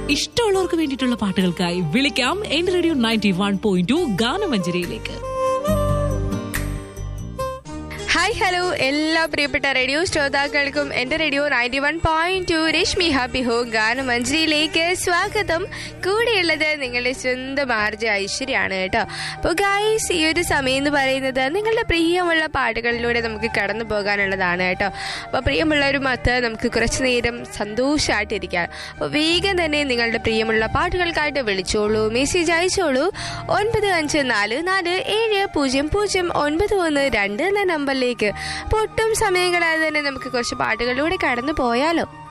ഇഷ്ടമുള്ളവർക്ക് വേണ്ടിയിട്ടുള്ള പാട്ടുകൾക്കായി വിളിക്കാം എന്റെ radio ninety one point two ഗാനമഞ്ജരിയിലേക്ക് ഹായ് ഹലോ എല്ലാ പ്രിയപ്പെട്ട റേഡിയോ ശ്രോതാക്കൾക്കും എൻ്റെ radio ninety one point two Rashmi happy ഹോ ഗാനമഞ്ജരിയിലേക്ക് സ്വാഗതം കൂടെയുള്ളത് നിങ്ങളുടെ സ്വന്തം ആർജ ഐശ്വര്യാണ് കേട്ടോ അപ്പോൾ ഗായ്സ് ഈ ഒരു സമയം എന്ന് പറയുന്നത് നിങ്ങളുടെ പ്രിയമുള്ള പാട്ടുകളിലൂടെ നമുക്ക് കടന്നു പോകാനുള്ളതാണ് കേട്ടോ അപ്പോൾ പ്രിയമുള്ളവരുമൊത്ത് നമുക്ക് കുറച്ച് നേരം സന്തോഷമായിട്ടിരിക്കാം അപ്പോൾ വേഗം തന്നെ നിങ്ങളുടെ പ്രിയമുള്ള പാട്ടുകൾക്കായിട്ട് വിളിച്ചോളൂ മെസ്സേജ് അയച്ചോളൂ ഒൻപത് അഞ്ച് നാല് നാല് ഏഴ് പൂജ്യം പൂജ്യം ഒൻപത് ഒന്ന് രണ്ട് എന്ന നമ്പറിലേക്ക് അപ്പോൾ ഒട്ടും സമയം കളയാതെ തന്നെ നമുക്ക് കുറച്ച് പാട്ടുകളിലൂടെ കടന്നു പോയാലോ